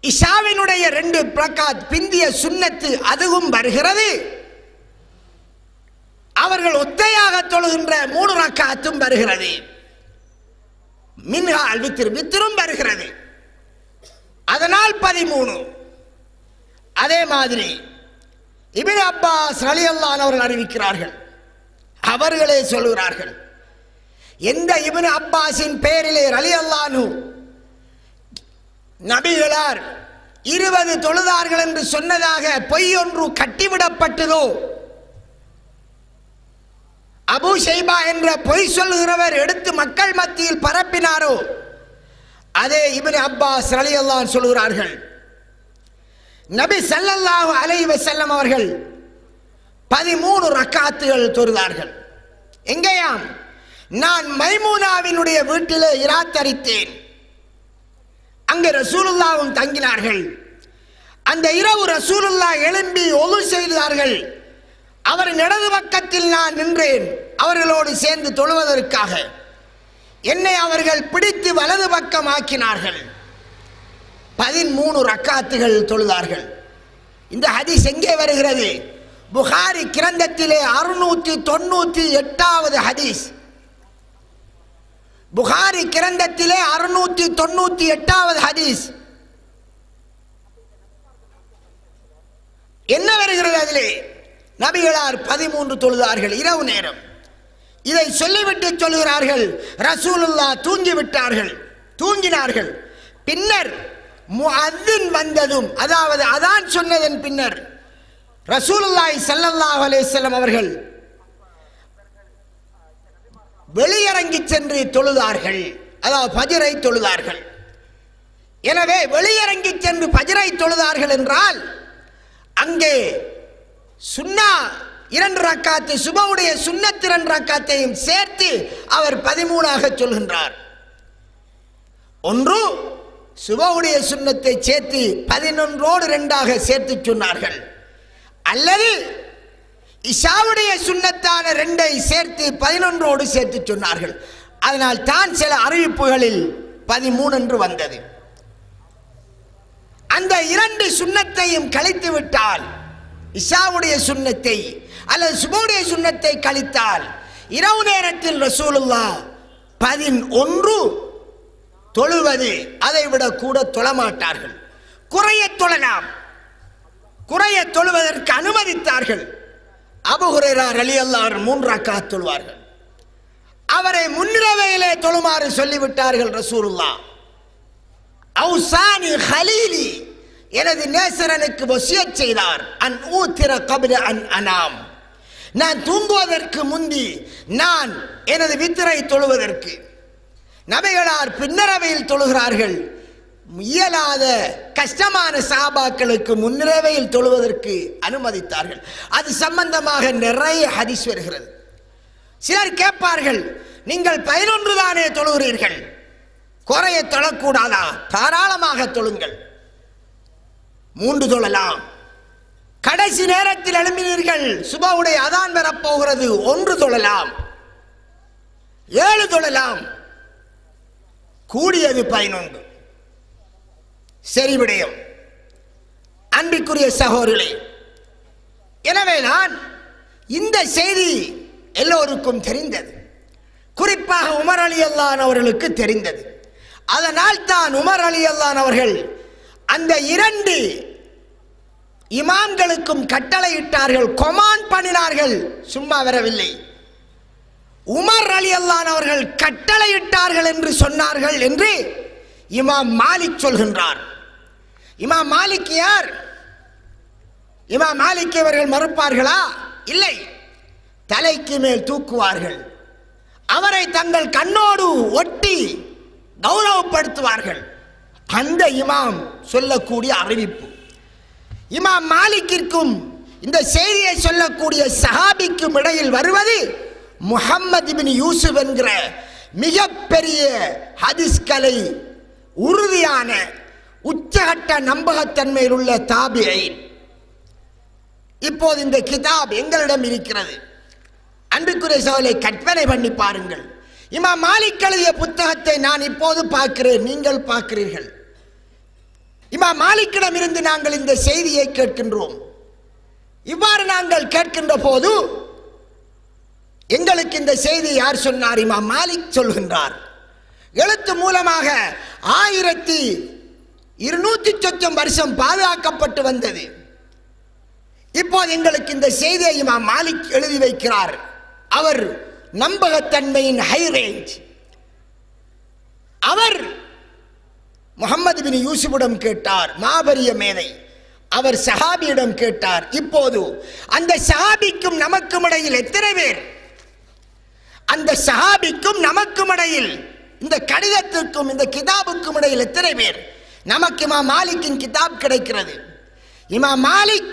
இஷாவினுடைய ரெண்டு பிரகாத் பிந்திய சுன்னத்து அதுவும் வருகிறது அவர்கள் ஒத்தையாக தொழுகின்ற மூணு ரக்காத்தும் வருகிறது மின்ஹால் வித்திரு வித்திரும் வருகிறது அதனால் பதிமூணு அதே மாதிரி இபின் அப்பாஸ் ரலியல்லான் அவர்கள் அறிவிக்கிறார்கள் அவர்களே சொல்கிறார்கள் எந்த இபின் அப்பாஸின் பெயரிலே ரலியல்லானு நபிகளார் இருபது தொழுதார்கள் என்று சொன்னதாக பொய் ஒன்று கட்டிவிடப்பட்டதோ அபு ஷைபா என்ற பொய் சொல்லுகிறவர் எடுத்து மக்கள் மத்தியில் பரப்பினாரோ அதே இபின் அப்பாஸ் ரலியல்லான் சொல்கிறார்கள் நபி ஸல்லல்லாஹு அலைஹி வஸல்லம் அவர்கள் பதிமூணு ரக்காத்துகள் தொழுதார்கள் எங்கேயாம் நான் மைமூனாவினுடைய வீட்டிலே இராத்தரித்தேன் அங்கே ரசூலுல்லாவும் தங்கினார்கள் அந்த இரவு ரசூலுல்லா எழும்பி ஒழு செய்தார்கள் அவரின் இடது பக்கத்தில் நான் நின்றேன் அவர்களோடு சேர்ந்து தொழுவதற்காக என்னை அவர்கள் பிடித்து வலது பக்கம் ஆக்கினார்கள் பதிமூணு ரக்காத்துகள் தொழுதார்கள் இந்த ஹதீஸ் எங்கே வருகிறது புகாரி கிரந்தத்திலே அறுநூற்றி தொண்ணூற்றி எட்டாவது ஹதீஸ் புகாரி கிரந்தத்திலே அறுநூற்றி தொண்ணூற்றி எட்டாவது ஹதீஸ் என்ன வருகிறது அதிலே நபிகளார் பதிமூன்று தொழுதார்கள் இரவு நேரம் இதை சொல்லிவிட்டு சொல்கிறார்கள் ரசூலுல்லா தூங்கி விட்டார்கள் தூங்கினார்கள் பின்னர் முஅத்தின் வந்ததும் அதாவது அதான் சொன்னதன் பின்னர் ரசூலுல்லாஹி ஸல்லல்லாஹு அலைஹி வஸல்லம் அவர்கள் வெளியிறங்கி சென்று தொழுதார்கள் அதாவது பஜரை தொழுதார்கள் எனவே வெளியிறங்கி சென்று பஜரை தொழுதார்கள் என்றால் அங்கே சுன்னா இரண்டு ரக்காத்து சுபவுடைய சுன்னத் இரண்டு ரக்காத்தையும் சேர்த்து அவர் பதிமூணாக சொல்கின்றார் ஒன்று சுபவுடைய சுன்னத்தை சேர்த்து பதினொன்றோடு ரெண்டாக சேர்த்து சொன்னார்கள் அல்லது இஷாவுடைய சுன்னத்தான ரெண்டை சேர்த்து பதினொன்றோடு சேர்த்து சொன்னார்கள் அதனால் தான் சில அறிவிப்புகளில் பதிமூணு என்று வந்தது அந்த இரண்டு சுன்னத்தையும் கழித்து விட்டால் இஷாவுடைய சுன்னத்தை அல்லது சுபவுடைய சுன்னத்தை கழித்தால் இரவு நேரத்தில் ரசூலுல்லா பதினொன்று தொழுவது அதை விட கூட தொழமாட்டார்கள் குறைய தொழலாம் குறைய தொழுவதற்கு அனுமதித்தார்கள் அபுஹுரேரா அலி அல்லார் மூன்றாக்கா தொழுவார்கள் அவரை முன்னிரவையிலே தொழுமாறு சொல்லிவிட்டார்கள் ரசூலுல்லா அவுசானி ஹலீலி எனது நேசரனுக்கு வசியச் செய்தார் அன் ஊத்திர கபில அன் அனாம் நான் தூங்குவதற்கு முந்தி நான் எனது வித்திரை தொழுவதற்கு நபிகளார் பின்னரவையில் தொழுகிறார்கள் இயலாத கஷ்டமான சாபாக்களுக்கு முன்னிரவையில் தொழுவதற்கு அனுமதித்தார்கள் அது சம்பந்தமாக நிறைய ஹதீஸ் வருகிறது சிலர் கேட்பார்கள் நீங்கள் பதினொன்று தானே தொழுகிறீர்கள் குறைய தொழக்கூடாதா தாராளமாக தொழுங்கள் மூன்று தொழலாம் கடைசி நேரத்தில் எழும்பினீர்கள் சுபாவுடைய அதான் வரப்போகிறது ஒன்று தொழலாம் ஏழு தொழலாம் கூடியது பதினொன்று சரி விடயம் அன்பிற்குரிய சகோதரர்களே எனவே நான் இந்த செய்தி எல்லோருக்கும் தெரிந்தது குறிப்பாக உமர் அலி அல்லான் அவர்களுக்கு தெரிந்தது அதனால் தான் உமர் அலி அல்லான் அவர்கள் அந்த இரண்டு இமாம்களுக்கும் கட்டளையிட்டார்கள் கொமான் பண்ணினார்கள் சும்மா வரவில்லை உமர் அலி அல்லான் அவர்கள் கட்டளையிட்டார்கள் என்று சொன்னார்கள் என்று இமாம் மாலிக் சொல்கின்றார் இமாம் மாலிக் யார் இமாம் மாலிக் அவர்கள் மறுப்பார்களா இல்லை தலைக்கு மேல் தூக்குவார்கள் அவரை தங்கள் கண்ணோடு ஒட்டி கௌரவப்படுத்துவார்கள் அந்த இமாம் சொல்லக்கூடிய அறிவிப்பு இமாம் மாலிக்கிற்கும் இந்த செய்தியை சொல்லக்கூடிய சஹாபிக்கும் இடையில் வருவது முஹம்மது பின் யூசுப் என்கிற மிகப்பெரிய ஹதீஸ் கலை உறுதியான உச்சகட்ட நம்பகத்தன்மையில் உள்ள தாபியை இப்போது இந்த கிதாப் எங்களிடம் இருக்கிறது அன்புக்குரிய சோலை கற்பனை பண்ணி பாருங்கள் இமாம் மாலிக் எழுதிய புத்தகத்தை நான் இப்போது பார்க்கிறேன் நீங்கள் பார்க்கிறீர்கள் இமா மாலிக்கிடம் இருந்து நாங்கள் இந்த செய்தியை கேட்கின்றோம் இவ்வாறு நாங்கள் கேட்கின்ற போது எங்களுக்கு இந்த செய்தி யார் சொன்னார் இமா மாலிக் சொல்கின்றார் எழுத்து மூலமாக ஆயிரத்தி இருநூத்தி சொச்சம் வருஷம் பாதுகாக்கப்பட்டு வந்தது இப்போது எங்களுக்கு இந்த செய்தியை இமா மாலிக் எழுதி வைக்கிறார் அவர் நம்பகத்தன்மையின் ஹை ரேஞ்ச் அவர் முகமது பின் யூசுஃபிடம் கேட்டார் மாபெரிய மேதை அவர் சஹாபியிடம் கேட்டார் இப்போது அந்த சஹாபிக்கும் நமக்கும் இடையில் எத்தனை பேர் அந்த சஹாபிக்கும் நமக்கும் இடையில் இந்த கடிதத்திற்கும் இந்த கிதாபுக்கும் இடையில் எத்தனை பேர் நமக்கு இமா மாலிக்கின் கிதாப் கிடைக்கிறது இமா மாலிக்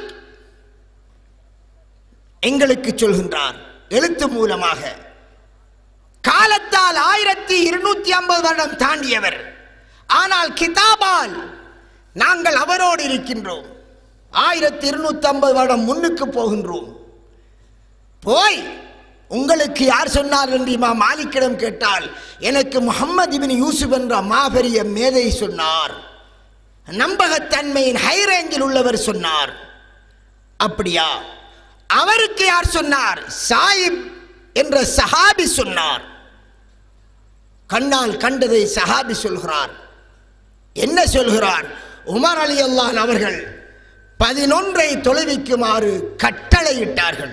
எங்களுக்கு சொல்கின்றார் எழுத்து மூலமாக காலத்தால் ஆயிரத்தி இருநூத்தி ஐம்பது வருடம் தாண்டியவர் ஆனால் கிதாபால் நாங்கள் அவரோடு இருக்கின்றோம் ஆயிரத்தி இருநூத்தி ஐம்பது வருடம் முன்னுக்கு போகின்றோம் போய் உங்களுக்கு யார் சொன்னார் என்று இமா மாலிக்கிடம் கேட்டால் எனக்கு முகம்மது இபின் யூசுப் என்ற மாபெரிய மேதை சொன்னார் நம்பகத்தன்மையின் ஹை ரேஞ்சில் உள்ளவர் சொன்னார் அப்படியா அவருக்கு யார் சொன்னார் சாயிப் என்ற சஹாபி சொன்னார் கண்ணால் கண்டதை சஹாபி சொல்கிறார் என்ன சொல்கிறார் உமர் அலி அல்லான் அவர்கள் பதினொன்றை தொலைவிக்குமாறு கட்டளையிட்டார்கள்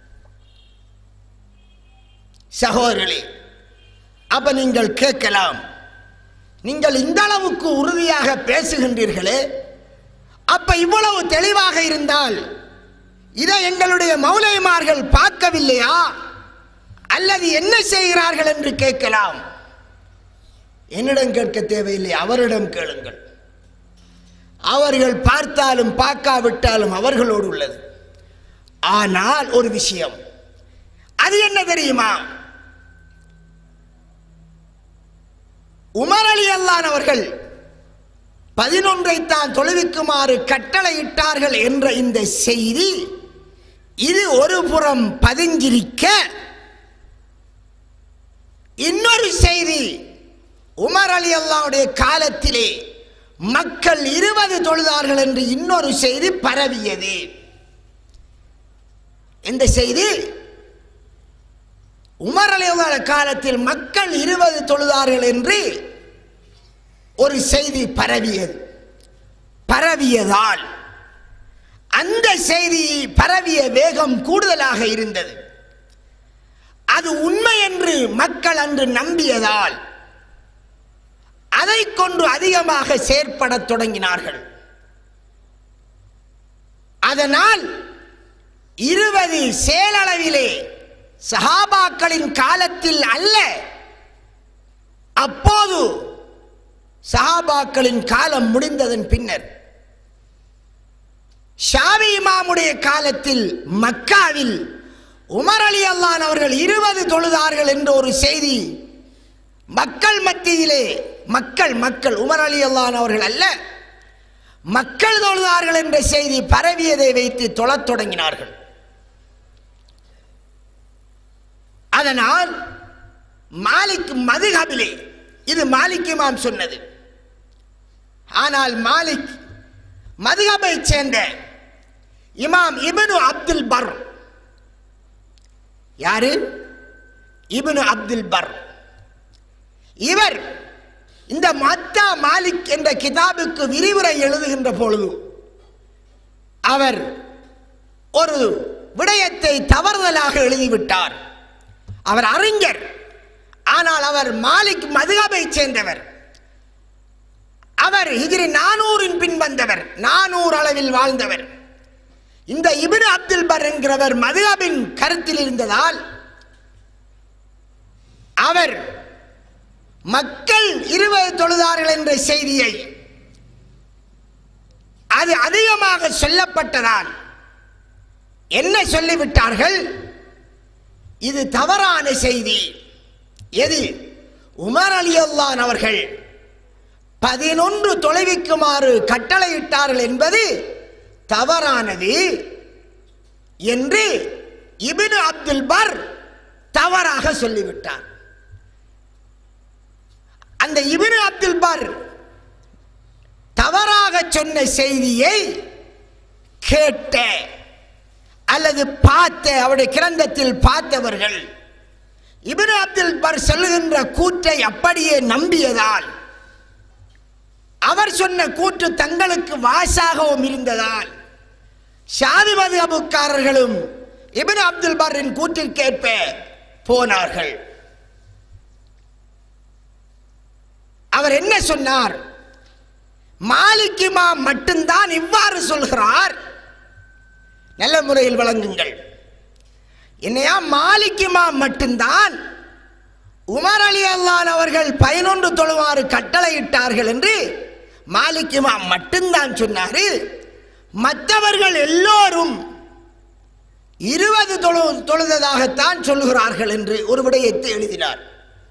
சகோதரர்களே அப்ப நீங்கள் கேட்கலாம் நீங்கள் இந்த அளவுக்கு உறுதியாக பேசுகின்றீர்களே அப்ப இவ்வளவு தெளிவாக இருந்தால் இதை எங்களுடைய மௌலைமார்கள் பார்க்கவில்லையா அல்லது என்ன செய்கிறார்கள் என்று கேட்கலாம் என்னிடம் கேட்க தேவையில்லை அவரிடம் கேளுங்கள் அவர்கள் பார்த்தாலும் பார்க்காவிட்டாலும் அவர்களோடு உள்ளது ஆனால் ஒரு விஷயம் அது என்ன தெரியுமா உமர் அலி அல்லான் அவர்கள் பதினொன்றை தான் தொழுவிக்குமாறு கட்டளையிட்டார்கள் என்ற இந்த செய்தி இது ஒரு புறம் பதிஞ்சிருக்க இன்னொரு செய்தி உமர் அலி அல்லாவுடைய காலத்திலே மக்கள் இருபது தொழுதார்கள் என்று இன்னொரு செய்தி பரவியது இந்த செய்தி உமர் அலி அல்லாஹ் காலத்தில் மக்கள் இருபது தொழுதார்கள் என்று ஒரு செய்தி பரவியது பரவியதால் அந்த செய்தி பரவிய வேகம் கூடுதலாக இருந்தது அது உண்மை என்று மக்கள் அன்று நம்பியதால் அதை கொண்டு அதிகமாக செயற்படத் தொடங்கினார்கள் அதனால் இருபது செயலளவிலே சஹாபாக்களின் காலத்தில் அல்ல அப்போது சஹாபாக்களின் காலம் முடிந்ததன் பின்னர் ஷாவி இமாமுடைய காலத்தில் மக்காவில் உமர் அலி அல்லான் அவர்கள் இருபது தொழுதார்கள் என்ற ஒரு செய்தி மக்கள் மத்தியிலே மக்கள் மக்கள் உமர் அலி அல்லான் அவர்கள் அல்ல மக்கள் தொழுதார்கள் என்ற செய்தி பரவியதை வைத்து தொழத் தொடங்கினார்கள் அதனால் மாலிக் மதுகபிலே இது மாலிக் இமாம் சொன்னது ஆனால் மாலிக் மதுகபை சேர்ந்த இமாம் இப்னு அப்துல் பர் யாரு இப்னு அப்துல் பர் இவர் இந்த மத்தா மாலிக் என்ற கிதாபுக்கு விரிவுரை எழுதுகின்ற பொழுது அவர் ஒரு விடயத்தை தவறுதலாக எழுதிவிட்டார் அவர் அறிஞர் ஆனால் அவர் மாலிக் மதுகபை சேர்ந்தவர் அவர் ஹிஜ்ரி நானூறின் பின் வந்தவர் நானூறு அளவில் வாழ்ந்தவர் இந்த இபின் அப்துல் பர் என்கிறவர் மதுகபின் கருத்தில் இருந்ததால் அவர் மக்கள் இருபது தொழுதார்கள் என்ற செய்தியை அது அதிகமாக சொல்லப்பட்டதால் என்ன சொல்லிவிட்டார்கள் இது தவறான செய்தி எது உமர் அலி அல்லான் அவர்கள் பதினொன்று தொலைவிக்குமாறு கட்டளையிட்டார்கள் என்பது தவறானது என்று இபின் அப்துல் பர் தவறாக சொல்லிவிட்டார் அந்த இபின் அப்துல் பர் தவறாக சொன்ன செய்தியை கேட்ட அல்லது பார்த்த அவருடைய கிரந்தத்தில் பார்த்தவர்கள் இப்னு அப்துல் பர் சொல்லுகின்ற கூற்றை அப்படியே நம்பியதால் அவர் சொன்ன கூற்று தங்களுக்கு வாசாகவும் இருந்ததால் ஷாதி மதுஹபுக்காரர்களும் இப்னு அப்துல் பர்ரின் கூற்றிற்கேற்ப போனார்கள் அவர் என்ன சொன்னார் மாலிக் இமாம் மட்டும்தான் இவ்வாறு சொல்கிறார் நல்ல முறையில் வழங்குங்கள் என்னையா மாலிக் இமாம் மட்டும்தான் உமர் அலி அல்லான் அவர்கள் பதினொன்று தொழுவாறு கட்டளையிட்டார்கள் என்று மாலிக் இமாம் மட்டும்தான் சொன்னாரு மற்றவர்கள் எல்லோரும் இருபது தொழு தொழுததாகத்தான் சொல்லுகிறார்கள் என்று ஒரு விடயத்தை எழுதினார்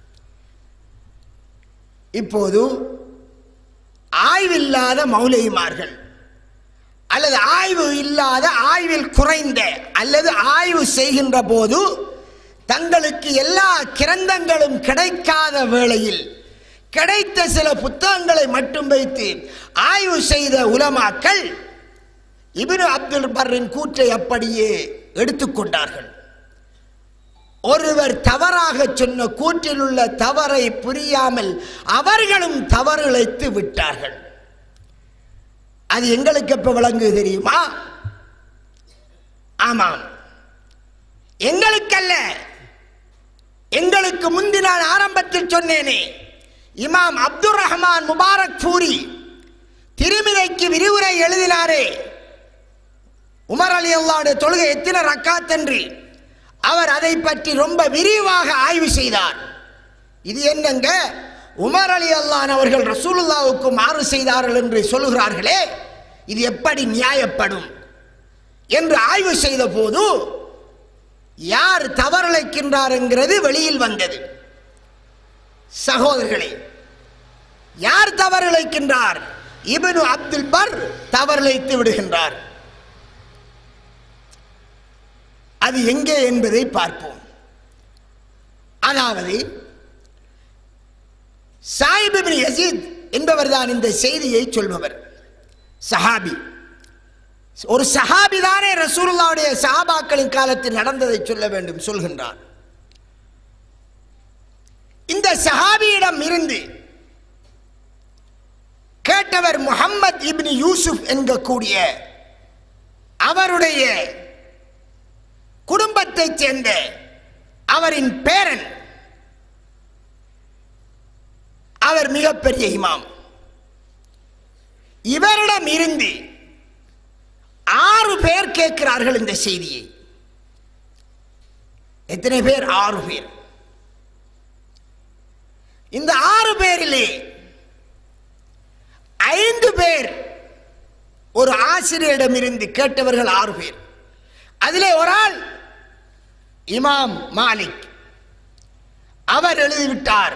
இப்போது ஆய்வில்லாத மௌலிமார்கள் அல்லது ஆய்வு இல்லாத ஆய்வில் குறைந்த அல்லது ஆய்வு செய்கின்ற போது தங்களுக்கு எல்லா கிரந்தங்களும் கிடைக்காத வேளையில் கிடைத்த சில புத்தகங்களை மட்டும் வைத்து ஆய்வு செய்த உலமாக்கள் இப்னு அப்துல் பர்ரின் கூற்றை அப்படியே எடுத்துக்கொண்டார்கள் ஒருவர் தவறாக சொன்ன கூற்றில் உள்ள தவறை புரியாமல் அவர்களும் தவறிழைத்து விட்டார்கள் அது எங்களுக்கு எப்ப விளங்கு தெரியுமா ஆமாம் எங்களுக்கல்ல எங்களுக்கு முந்தி நான் ஆரம்பத்தில் சொன்னேனே இமாம் அப்துல் ரஹ்மான் முபாரக் பூரி திருமிதைக்கு விரிவுரை எழுதினாரே உமர் அலி அல்லாவுடைய தொழுகை எத்தனை ரக்காத் என்று அவர் அதை பற்றி ரொம்ப விரிவாக ஆய்வு செய்தார் இது என்னங்க உமர் அலி அல்லான் அவர்கள் ரசூலுல்லாவுக்கு மாறு செய்தார்கள் என்று சொல்லுகிறார்களே இது எப்படி நியாயப்படும் என்று ஆய்வு செய்த போது யார் தவறிழைக்கின்றார் என்கிறது வெளியில் வந்தது சகோதரர்களே யார் தவறிழைக்கின்றார் இப்னு அப்துல் பர் தவறிழைத்து விடுகின்றார் அது எங்கே என்பதை பார்ப்போம் அதாவது சாயிப் இப்னு யசீத் என்பவர் தான் இந்த செய்தியை சொல்பவர் சஹாபி ஒரு சஹாபி தானே ரசூலுல்லாவுடைய சஹாபாக்களின் காலத்தில் நடந்ததை சொல்ல வேண்டும் சொல்கின்றார் இந்த சஹாபியிடம் இருந்து கேட்டவர் முஹம்மத் இப்னு யூசுப் என்கக்கூடிய அவருடைய குடும்பத்தைச் சேர்ந்த அவரின் பேரன் அவர் மிகப்பெரிய இமாம் இவரிடம் இருந்து ஆறு பேர் கேட்கிறார்கள் இந்த செய்தியை எத்தனை பேர் ஆறு பேர் இந்த ஆறு பேரிலே ஐந்து பேர் ஒரு ஆசிரியரிடம் இருந்து கேட்டவர்கள் ஆறு பேர் அதிலே ஒரு ஆள் இமாம் மாலிக் அவர் எழுதிவிட்டார்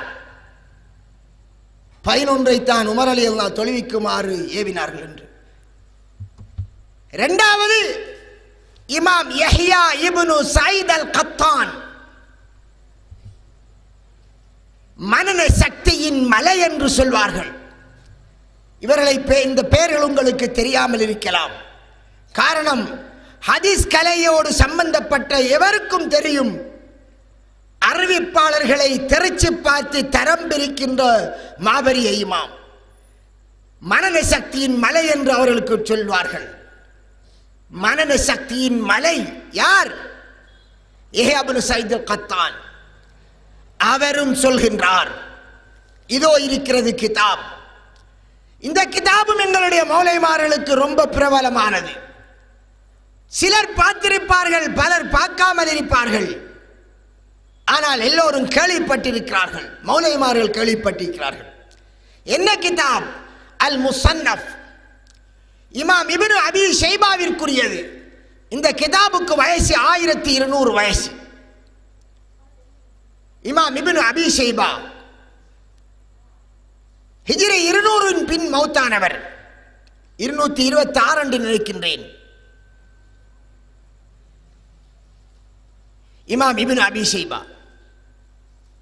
பதினொன்றை தான் உமர் அலி அல்லா தொழுவிக்குமாறு ஏவினார்கள் என்று இரண்டாவது இமாம் யஹ்யா இப்னு சைத் அல் கத்தான் மனன சக்தியின் மலை என்று சொல்வார்கள் இவர்களை பே- இந்த பெயர்கள் உங்களுக்கு தெரியாமல் இருக்கலாம் காரணம் ஹதீஸ் கலையோடு சம்பந்தப்பட்ட எவருக்கும் தெரியும் அறிவிப்பாளர்களை தெரிச்சு பார்த்து தரம் பிரிக்கின்ற மாபெரிய இமாம் மனன சக்தியின் மலை என்று அவர்களுக்கு சொல்வார்கள் மனன சக்தியின் மலை யார் ஏஹாபுல் சைது கத்தான் அவரும் சொல்கின்றார் இதோ இருக்கிறது கிதாப் இந்த கிதாபும் எங்களுடைய மௌலைமார்களுக்கு ரொம்ப பிரபலமானது சிலர் பார்த்திருப்பார்கள் பலர் பார்க்காமல் இருப்பார்கள் ஆனால் எல்லோரும் கேள்விப்பட்டிருக்கிறார்கள் மௌலைமார்கள் கேள்விப்பட்டிருக்கிறார்கள் என்ன கிதாப் அல் முசன்னஃப் இமாம் இப்னு அபி ஷைபாவிற்குரியது இந்த கிதாபுக்கு வயசு ஆயிரத்தி இருநூறு வயசு இமாம் இப்னு அபி ஷைபா ஹிஜ்ரி இருநூறின் பின் மௌத்தானவர் இருநூத்தி இருபத்தி ஆறு என்று நினைக்கின்றேன் இமாம் இப்னு அபி ஷைபா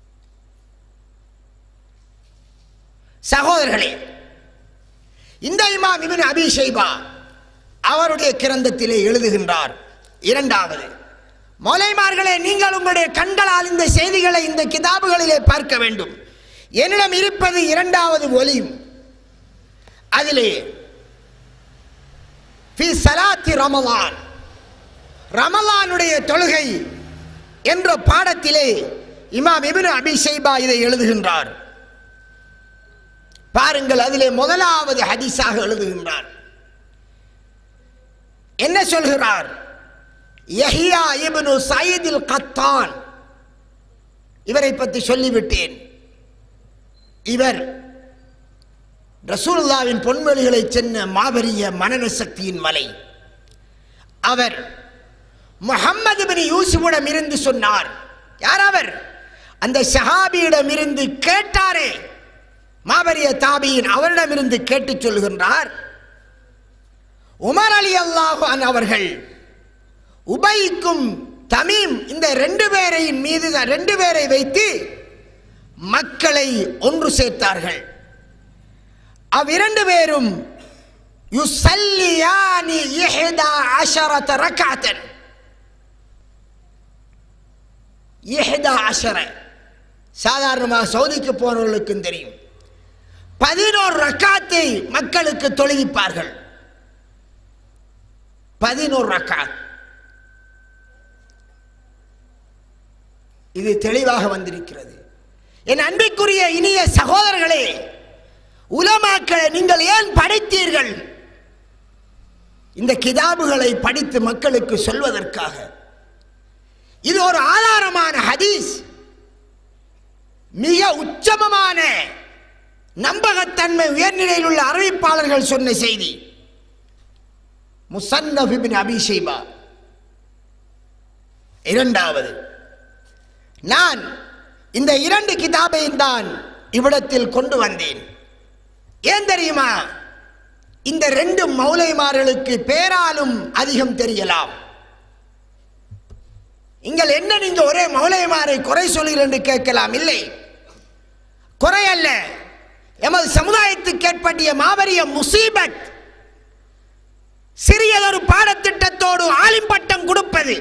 சகோதரர்களே இந்த இமாம் இபின் அபி ஷைபா அவருடைய கிரந்தத்திலே எழுதுகின்றார் இரண்டாவது மௌலைமார்களே நீங்கள் உங்களுடைய கண்களால் இந்த செய்திகளை இந்த கிதாபுகளிலே பார்க்க வேண்டும் என்னிடம் இருப்பது இரண்டாவது ஒலியும் அதிலே ஃபி சலாத்தி ரமலான் ரமலானுடைய தொழுகை என்ற பாடத்திலே இமாம் இபின் அபி ஷைபா இதை எழுதுகின்றார் பாருங்கள் அதிலே முதலாவது ஹதீஸாக எழுதுகின்றார் என்ன சொல்கிறார் யஹியா இப்னு சயீதில் கத்தான் இவரை பற்றி சொல்லிவிட்டேன் இவர் ரசூலுல்லாவின் பொன்மொழிகளை சென்ன மாபெரிய மனன சக்தியின் மலை அவர் முகம்மது பின் யூசுஃபிடம் இருந்து சொன்னார் யார் அவர் அந்த ஷஹாபியிடம் இருந்து கேட்டாரே மாபெரிய தாபியின் அவரிடமிருந்து கேட்டுச் சொல்கின்றார் உமர் அலி அல்லாஹான் அவர்கள் உபைக்கும் தமீம் இந்த ரெண்டு பேரையின் மீது ரெண்டு பேரை வைத்து மக்களை ஒன்று சேர்த்தார்கள் அவ்விரண்டு பேரும் யுசல்லியானி இஹ்தா அஷரத ரக்காத்தன் இஹ்தா அஷர சாதாரணமாக சவுதிக்கு போனவர்களுக்கும் தெரியும் பதினோரு ரக்காத்தை மக்களுக்கு தொழுவிப்பார்கள் பதினோரு ரக்காத் இது தெளிவாக வந்திருக்கிறது என் அன்பிற்குரிய இனிய சகோதரர்களே உலமாக்களை நீங்கள் ஏன் படித்தீர்கள் இந்த கிதாபுகளை படித்து மக்களுக்கு சொல்வதற்காக இது ஒரு ஆதாரமான ஹதீஸ் மிக உச்சமமான நம்பகத்தன்மை உயர்நிலையில் உள்ள அறிவிப்பாளர்கள் சொன்ன செய்தி முசன்னஃப் இப்னு அபி ஷைபா இரண்டாவது நான் இந்த இரண்டு கிதாபையும் தான் இவ்விடத்தில் கொண்டு வந்தேன் ஏன் தெரியுமா இந்த ரெண்டு மௌலைமார்களுக்கு பேராலும் அதிகம் தெரியலாம் நீங்கள் என்ன நீங்க ஒரே மௌலைமாரை குறை சொல்கிறீர்கள் என்று கேட்கலாம் இல்லை குறை அல்ல எமது சமுதாயத்துக்கு ஏற்பட்டிய மாபெரிய முசீபத் சிறியதொரு பாடத்திட்டத்தோடு ஆலிம் பட்டம் கொடுப்பது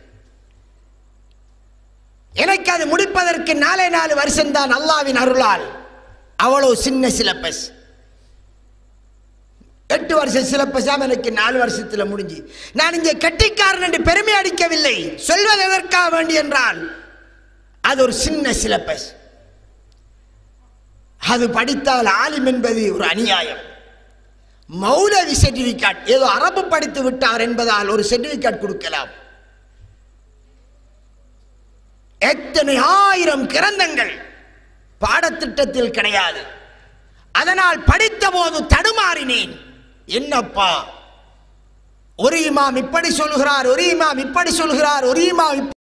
எனக்கு அது முடிப்பதற்கு நாலே நாலு வருஷம்தான் அல்லாவின் அருளால் அவ்வளோ சின்ன சிலபஸ் எட்டு வருஷம் சிலபஸாம் எனக்கு நாலு வருஷத்துல முடிஞ்சு நான் இங்கே கட்டிக்காரன் என்று பெருமை அடிக்கவில்லை சொல்வது எதற்காக வேண்டி என்றால் அது ஒரு சின்ன சிலபஸ் அது படித்தால் ஆலிம் என்பது ஒரு அநியாயம் மௌலவி சர்டிபிகேட் ஏதோ அரபு படித்து விட்டார் என்பதால் ஒரு சர்டிபிகேட் கொடுக்கலாம் எத்தனை ஆயிரம் கிரந்தங்கள் பாடத்திட்டத்தில் கிடையாது அதனால் படித்த போது தடுமாறினேன் என்னப்பா ஒரு இமாம் இப்படி சொல்கிறார் ஒரு இமாம் இப்படி சொல்கிறார் ஒரு இமாம் இப்ப-